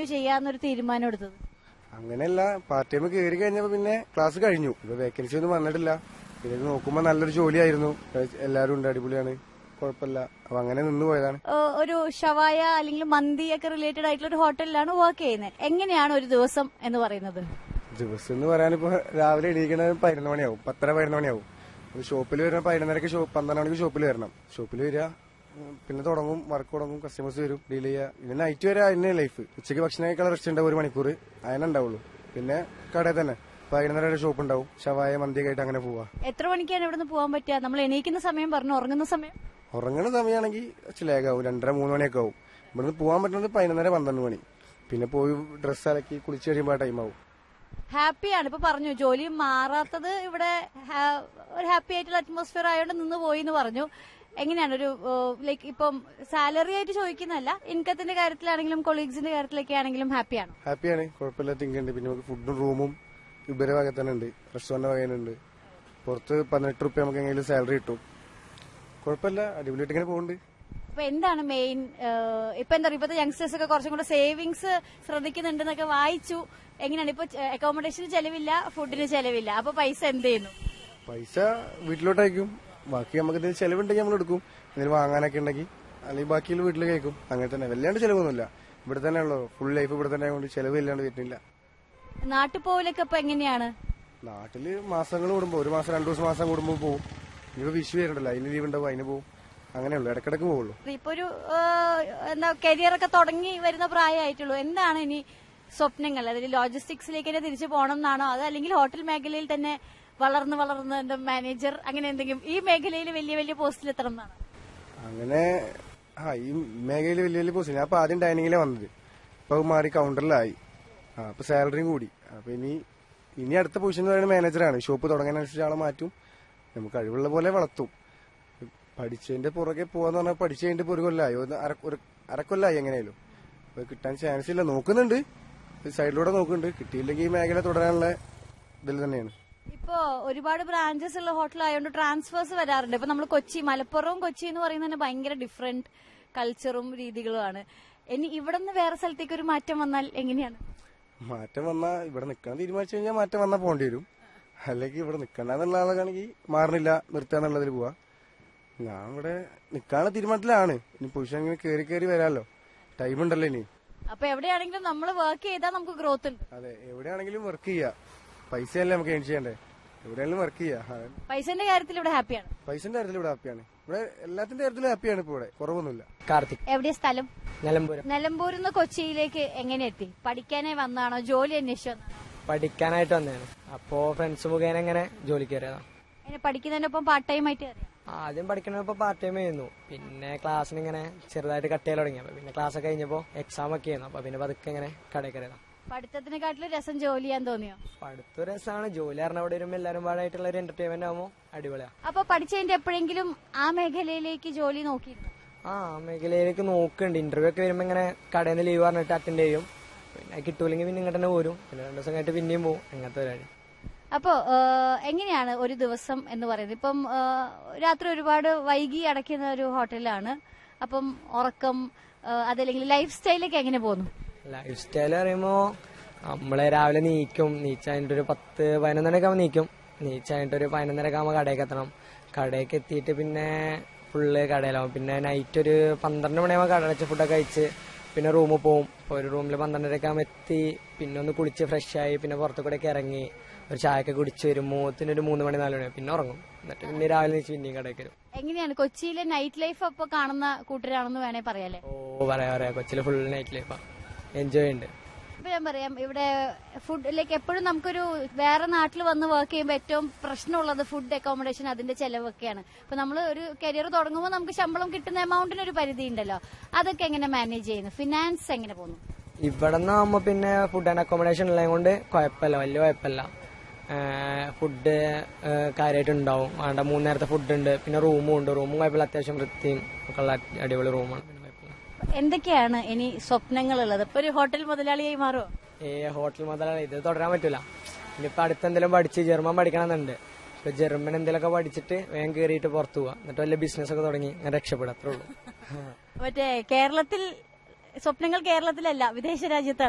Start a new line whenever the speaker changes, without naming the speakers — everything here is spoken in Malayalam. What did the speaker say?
കണ്ടിന്യൂ ചെയ്യാന്നൊരു തീരുമാനം എടുത്തത്
അങ്ങനെയല്ല പാർട്ട് ടൈം കയറി കഴിഞ്ഞപ്പോ പിന്നെ ക്ലാസ് കഴിഞ്ഞു ഇപ്പൊ വേക്കൻസി ഒന്നും വന്നിട്ടില്ല പിന്നെ ഇത് നോക്കുമ്പോ നല്ലൊരു ജോലിയായിരുന്നു എല്ലാരും ഉണ്ട് അടിപൊളിയാണ് കുഴപ്പമില്ല അപ്പൊ അങ്ങനെ നിന്ന് പോയതാണ്
ഏഹ് ഒരു ഷവായ അല്ലെങ്കിൽ മന്തി ഒക്കെ റിലേറ്റഡ് ആയിട്ടുള്ള ഒരു ഹോട്ടലിലാണ് വർക്ക് ചെയ്യുന്നത് എങ്ങനെയാണ് ഒരു ദിവസം എന്ന് പറയുന്നത്
ദിവസം എന്ന് പറയാനിപ്പോ രാവിലെ എണീക്കണത് പതിനൊന്ന് മണിയാവും പത്തര പതിനൊന്ന് മണിയാവും ഷോപ്പിൽ വരുന്ന പതിനൊന്നരക്ക് ഷോപ്പ് പന്ത്രണ്ട് മണിക്ക് ഷോപ്പിൽ വരണം ഷോപ്പിൽ വരിക ഉം, പിന്നെ തുടങ്ങും വർക്ക് തുടങ്ങും കസ്റ്റമേഴ്സ് വരും ഡീൽ ചെയ്യുക പിന്നെ നൈറ്റ് വരെ അതിന് ലൈഫ് ഉച്ചയ്ക്ക് ഭക്ഷണം കഴിക്കാനുള്ള റെസ്റ്റ് ഉണ്ടാവും ഒരു മണിക്കൂർ അതിനെ ഉണ്ടാവുള്ളൂ പിന്നെ കടയിൽ തന്നെ പതിനൊന്നര വരെ ഷോപ്പ് ഉണ്ടാവും ഷവായ മന്തിയൊക്കെ ആയിട്ട് അങ്ങനെ പോവാ
എത്ര മണിക്കാണ് ഇവിടുന്ന് പോകാൻ പറ്റുക നമ്മൾ എണീക്കുന്ന സമയം പറഞ്ഞു ഉറങ്ങുന്ന സമയം
ഉറങ്ങണ സമയമാണെങ്കിൽ കുറച്ച് ലേഖാവും രണ്ടര മൂന്ന് മണിയൊക്കെ ആവും ഇവിടുന്ന് പോകാൻ പറ്റുന്നത് പതിനൊന്നര പന്ത്രണ്ട് മണി പിന്നെ പോയി ഡ്രസ്സ് അലക്കി കുളിച്ച് കഴിയുമ്പോൾ ടൈം ആവും
ഹാപ്പിയാണ് ഇപ്പൊ പറഞ്ഞു ജോലി മാറാത്തത് ഇവിടെ ഹാ- ഒരു ഹാപ്പി ആയിട്ടുള്ള അറ്റ്മോസ്ഫിയർ ആയതുകൊണ്ട് നിന്ന് പോയി എന്ന് പറഞ്ഞു എങ്ങനെയാണ് ഒരു ലൈക്ക് ഇപ്പം സാലറി ആയിട്ട് ചോദിക്കുന്നതല്ല ഇൻകത്തിന്റെ കാര്യത്തിലാണെങ്കിലും കൊളീഗ്സിന്റെ കാര്യത്തിലൊക്കെ ആണെങ്കിലും ഹാപ്പിയാണ്
ഹാപ്പിയാണ് കുഴപ്പമില്ല തിങ്കുണ്ട് പിന്നെ നമുക്ക് ഫുഡും റൂമും ഉബര വക തന്നെ ഉണ്ട് റെസ്റ്റോറന്റ് വകയുണ്ട് പുറത്ത് പതിനെട്ട് റുപ്യ നമുക്ക് എങ്ങനെയും സാലറി കിട്ടും കുഴപ്പമില്ല അടിപൊളിയായിട്ട് ഇങ്ങനെ പോകുന്നുണ്ട്
അപ്പൊ എന്താണ് മെയിൻ ഇപ്പൊ എന്താ പറയുക ഇപ്പോഴത്തെ യങ്സ്റ്റേഴ്സ് ഒക്കെ കുറച്ചും കൂടെ സേവിങ്സ് ശ്രദ്ധിക്കുന്നുണ്ടെന്നൊക്കെ വായിച്ചു എങ്ങനെയാണ് ഇപ്പൊ അക്കോമഡേഷന് ചെലവില്ല ഫുഡിന് ചെലവില്ല അപ്പൊ പൈസ എന്ത് ചെയ്യുന്നു
പൈസ വീട്ടിലോട്ട് അയക്കും ബാക്കി നമുക്ക് എന്തെങ്കിലും ചെലവുണ്ടെങ്കിൽ നമ്മൾ എടുക്കും എന്തെങ്കിലും വാങ്ങാനൊക്കെ ഉണ്ടെങ്കിൽ അല്ലെങ്കിൽ ബാക്കിയുള്ള വീട്ടിൽ കഴിക്കും അങ്ങനെ തന്നെ വല്ലാണ്ട് ചെലവൊന്നുമില്ല ഇവിടെ തന്നെ ഉള്ളൂ ഫുൾ ലൈഫ് ഇവിടെ തന്നെ ആയതുകൊണ്ട് ചെലവ് ഇല്ലാണ്ട് വരുന്നില്ല
നാട്ടിൽ പോകലൊക്കെ ഇപ്പൊ എങ്ങനെയാണ്
നാട്ടില് മാസങ്ങൾ കൂടുമ്പോ ഒരു മാസം രണ്ടു ദിവസം മാസം കൂടുമ്പോൾ പോകും ഇവിടെ വിഷു വരുന്നുണ്ടല്ലോ അതിന് ലീവ് ഉണ്ടാവും അതിന് പോകും അങ്ങനെയുള്ളൂ ഇടക്കിടക്ക് പോകുള്ളൂ
ഇപ്പൊ ഒരു ഏഹ്, എന്താ കരിയർ ഒക്കെ തുടങ്ങി വരുന്ന പ്രായമായിട്ടുള്ളൂ എന്താണ് ഇനി സ്വപ്നങ്ങൾ അതായത് ലോജിസ്റ്റിക്സിലേക്ക് തന്നെ തിരിച്ചു പോകണം എന്നാണോ അത് അല്ലെങ്കിൽ ഹോട്ടൽ മേഖലയിൽ തന്നെ വളർന്ന് വളർന്ന് എന്താ മാനേജർ അങ്ങനെ എന്തെങ്കിലും ഈ മേഖലയിൽ വലിയ വലിയ പോസ്റ്റിൽ എത്തണം എന്നാണ്
അങ്ങനെ ആ ഈ മേഖലയിൽ വലിയ വലിയ പോസ്റ്റ് ഞാൻ അപ്പൊ ആദ്യം ഡൈനിങ്ങിലെ വന്നത് ഇപ്പൊ അത് മാറി കൗണ്ടറിലായി ആ അപ്പൊ സാലറിയും കൂടി അപ്പൊ ഇനി ഇനി അടുത്ത പൊസിഷൻ എന്ന് പറയുന്നത് മാനേജറാണ് ഷോപ്പ് തുടങ്ങാനനുസരിച്ച് ആളെ മാറ്റും നമുക്ക് കഴിവുള്ള പോലെ വളർത്തും പഠിച്ചതിന്റെ പുറകെ പോവാന്ന് പറഞ്ഞാൽ പഠിച്ചു കഴിഞ്ഞിട്ട് ഇപ്പൊ ഒരു കൊല്ലായി ഒന്ന് അര- ഒരു അരക്കൊല്ലായി എങ്ങനെയാലും അപ്പൊ കിട്ടാൻ ചാൻസ് ഇല്ല നോക്കുന്നുണ്ട് സൈഡിലൂടെ നോക്കുന്നുണ്ട് കിട്ടിയില്ലെങ്കിൽ ഈ മേഖല തുടരാനുള്ള ഇതിൽ തന്നെയാണ്
ഇപ്പോ ഒരുപാട് ബ്രാഞ്ചസ് ഉള്ള ഹോട്ടൽ ആയതുകൊണ്ട് ട്രാൻസ്ഫേഴ്സ് വരാറുണ്ട് ഇപ്പൊ നമ്മൾ കൊച്ചി മലപ്പുറവും കൊച്ചി എന്ന് പറയുന്നത് തന്നെ ഭയങ്കര ഡിഫറെന്റ് കൾച്ചറും രീതികളുമാണ് ഇനി ഇവിടെ നിന്ന് വേറെ സ്ഥലത്തേക്ക് ഒരു മാറ്റം വന്നാൽ എങ്ങനെയാണ്
മാറ്റം വന്നാ ഇവിടെ നിൽക്കാൻ തീരുമാനിച്ചു കഴിഞ്ഞാൽ മാറ്റം വന്നാൽ പോകേണ്ടി വരും അല്ലെങ്കിൽ ഇവിടെ നിൽക്കണ്ടെന്നുള്ള ആളാണെങ്കിൽ മാറണില്ല നിർത്താന്നുള്ളതിൽ പോവാ ഞാൻ ഇവിടെ നിൽക്കാനുള്ള തീരുമാനത്തിലാണ് ഇനി പൊസിഷൻ ഇങ്ങനെ കയറി കയറി വരാമല്ലോ ടൈം ഉണ്ടല്ലോ ഇനി
അപ്പൊ എവിടെയാണെങ്കിലും നമ്മൾ വർക്ക് ചെയ്താൽ നമുക്ക് ഗ്രോത്ത് ഉണ്ട്
അതെ എവിടെയാണെങ്കിലും വർക്ക് ചെയ്യാ പൈസയല്ലേ നമുക്ക് ഏൺ ചെയ്യണ്ടേ എവിടെയാണെങ്കിലും വർക്ക് ചെയ്യാ അതെ.
പൈസന്റെ കാര്യത്തിൽ ഇവിടെ ഹാപ്പിയാണ്
പൈസന്റെ കാര്യത്തിൽ ഇവിടെ ഹാപ്പിയാണ് ഇവിടെ എല്ലാത്തിന്റെ കാര്യത്തിലും ഹാപ്പിയാണ് ഇപ്പൊ ഇവിടെ കുറവൊന്നുമില്ല
കാർത്തിക്
എവിടെയാ സ്ഥലം
നിലമ്പൂരം
നിലമ്പൂരിൽ നിന്ന് കൊച്ചിയിലേക്ക് എങ്ങനെ എത്തി പഠിക്കാനേ വന്നാണോ ജോലി അന്വേഷിച്ചു വന്നാണോ
പഠിക്കാനായിട്ട് വന്നതാണ് അപ്പോ ഫ്രണ്ട്സ് മുഖേന ഇങ്ങനെ ജോലി കയറിയതാണ്
എന്നെ പഠിക്കുന്നതിനൊപ്പം പാർട്ട് ടൈം ആയിട്ട് കയറിയോ?
ആദ്യം പഠിക്കണപ്പോ പാർട്ട് ടൈം ചെയ്യുന്നു പിന്നെ ക്ലാസ്സിന് ഇങ്ങനെ ചെറുതായിട്ട് കട്ട് ചെയ്യാൻ തുടങ്ങി അപ്പൊ പിന്നെ ക്ലാസ് ഒക്കെ കഴിഞ്ഞപ്പോ എക്സാം ഒക്കെ ചെയ്യുന്നു അപ്പൊ പിന്നെ പതുക്കെ ഇങ്ങനെ കടയിൽ കയറിയതാണ്
പഠിത്തത്തിനെക്കാട്ടിലും രസം ജോലി ചെയ്യാൻ തോന്നിയോ
അപ്പൊ അടുത്ത രസമാണ് ജോലി കാരണം അവിടെ വരുമ്പോൾ എല്ലാവരും പാടായിട്ടുള്ള ഒരു എന്റർടൈൻമെന്റ് ആകുമ്പോൾ അടിപൊളിയാ
അപ്പൊ പഠിച്ചതിന്റെ എപ്പോഴെങ്കിലും ആ മേഖലയിലേക്ക് ജോലി നോക്കിയിരുന്നു
ആ മേഖലയിലേക്ക് നോക്കുന്നുണ്ട് ഇന്റർവ്യൂ ഒക്കെ വരുമ്പോ ഇങ്ങനെ കടയിൽ നിന്ന് ലീവ് പറഞ്ഞിട്ട് അറ്റൻഡ് ചെയ്യും പിന്നെ അത് കിട്ടൂലെങ്കിൽ പിന്നെ ഇങ്ങോട്ട് തന്നെ പോരും പിന്നെ രണ്ടു ദിവസം കഴിഞ്ഞിട്ട് പിന്നെയും പോകും അങ്ങനത്തെ പരിപാടി
അപ്പോ ഏഹ്, എങ്ങനെയാണ് ഒരു ദിവസം എന്ന് പറയുന്നത് ഇപ്പം ഏഹ്, രാത്രി ഒരുപാട് വൈകി അടയ്ക്കുന്ന ഒരു ഹോട്ടലാണ് അപ്പം ഉറക്കം ഏഹ്, അതല്ലെങ്കിൽ ലൈഫ് സ്റ്റൈലൊക്കെ എങ്ങനെ പോകുന്നു
ലൈഫ് സ്റ്റൈൽ പറയുമ്പോ നമ്മളെ രാവിലെ നീക്കും നീച്ച് കഴിഞ്ഞിട്ട് ഒരു പത്ത് പതിനൊന്നരക്ക് ആകുമ്പോൾ നീക്കും നീച്ച് കഴിഞ്ഞിട്ട് ഒരു പതിനൊന്നരക്ക് ആകുമ്പോൾ കടയിലേക്ക് എത്തണം കടയിലേക്ക് എത്തിയിട്ട് പിന്നെ ഫുള്ള് കടയിലാവും പിന്നെ നൈറ്റ് ഒരു പന്ത്രണ്ട് മണിയാകുമ്പോൾ കട അടച്ച ഫുഡൊക്കെ കഴിച്ച് പിന്നെ റൂമിൽ പോവും അപ്പോൾ ഒരു റൂമിൽ പന്ത്രണ്ടരക്ക് ആകുമ്പോൾ എത്തി പിന്നെ ഒന്ന് കുളിച്ച് ഫ്രഷ് ആയി പിന്നെ പുറത്തു കൂടെ ഒക്കെ ഇറങ്ങി ഒരു ചായയൊക്കെ കുടിച്ച് വരുമ്പോൾ ഒരു മൂന്ന് മണി നാല് മണി പിന്നെ ഉറങ്ങും എന്നിട്ട് പിന്നെ രാവിലെ നീച്ച് പിന്നെയും കടയിൽ വരും
എങ്ങനെയാണ് കൊച്ചിയിലെ നൈറ്റ് ലൈഫ് അപ്പൊ കാണുന്ന കൂട്ടരാണെന്ന് വേണേ പറയാല്ലേ
ഓ പറയാ പറയാ കൊച്ചിയിൽ ഫുൾ നൈറ്റ് ലൈഫാ എൻജോയ് ഉണ്ട്
ഇപ്പൊ ഞാൻ പറയാം ഇവിടെ ഫുഡ് ലൈക്ക് എപ്പോഴും നമുക്കൊരു വേറെ നാട്ടിൽ വന്ന് വർക്ക് ചെയ്യുമ്പോൾ ഏറ്റവും പ്രശ്നമുള്ളത് ഫുഡ് അക്കോമഡേഷൻ അതിന്റെ ചെലവൊക്കെയാണ് ഇപ്പൊ നമ്മൾ ഒരു കരിയർ തുടങ്ങുമ്പോൾ നമുക്ക് ശമ്പളം കിട്ടുന്ന എമൗണ്ടിന് ഒരു പരിധി ഉണ്ടല്ലോ അതൊക്കെ എങ്ങനെ മാനേജ് ചെയ്യുന്നു ഫിനാൻസ് എങ്ങനെ പോകുന്നു
ഇവിടെ നിന്നാകുമ്പോ പിന്നെ ഫുഡ് ആൻഡ് അക്കോമഡേഷൻ ഉള്ളത് കൊണ്ട് കുഴപ്പമില്ല വലിയ കുഴപ്പമില്ല ഫുഡ് കാര്യമായിട്ട് ഉണ്ടാവും വേണ്ട മൂന്ന് നേരത്തെ ഫുഡ് ഉണ്ട് പിന്നെ റൂമും ഉണ്ട് റൂമും കുഴപ്പമില്ല അത്യാവശ്യം വൃത്തിയും ഒക്കെ ഉള്ള അടിപൊളി റൂമാണ് പിന്നെ കുഴപ്പമില്ല
എന്തൊക്കെയാണ് ഇനി സ്വപ്നങ്ങളുള്ളത് ഇപ്പൊ ഒരു ഹോട്ടൽ മുതലാളിയായി മാറുമോ
ഈ ഹോട്ടൽ മുതലാണ് ഇത് തുടരാൻ പറ്റൂല ഇനിയിപ്പോ അടുത്ത് എന്തെങ്കിലും പഠിച്ച് ജർമ്മൻ പഠിക്കണമെന്നുണ്ട് ഇപ്പൊ ജർമ്മൻ എന്തെങ്കിലുമൊക്കെ പഠിച്ചിട്ട് വേഗം കയറിയിട്ട് പുറത്തു പോവാ എന്നിട്ട് വല്ല ബിസിനസ് ഒക്കെ തുടങ്ങി അങ്ങനെ രക്ഷപ്പെടും അത്രേ ഉള്ളൂ
മറ്റേ കേരളത്തിൽ സ്വപ്നങ്ങൾ കേരളത്തിലല്ല വിദേശ രാജ്യത്താണ്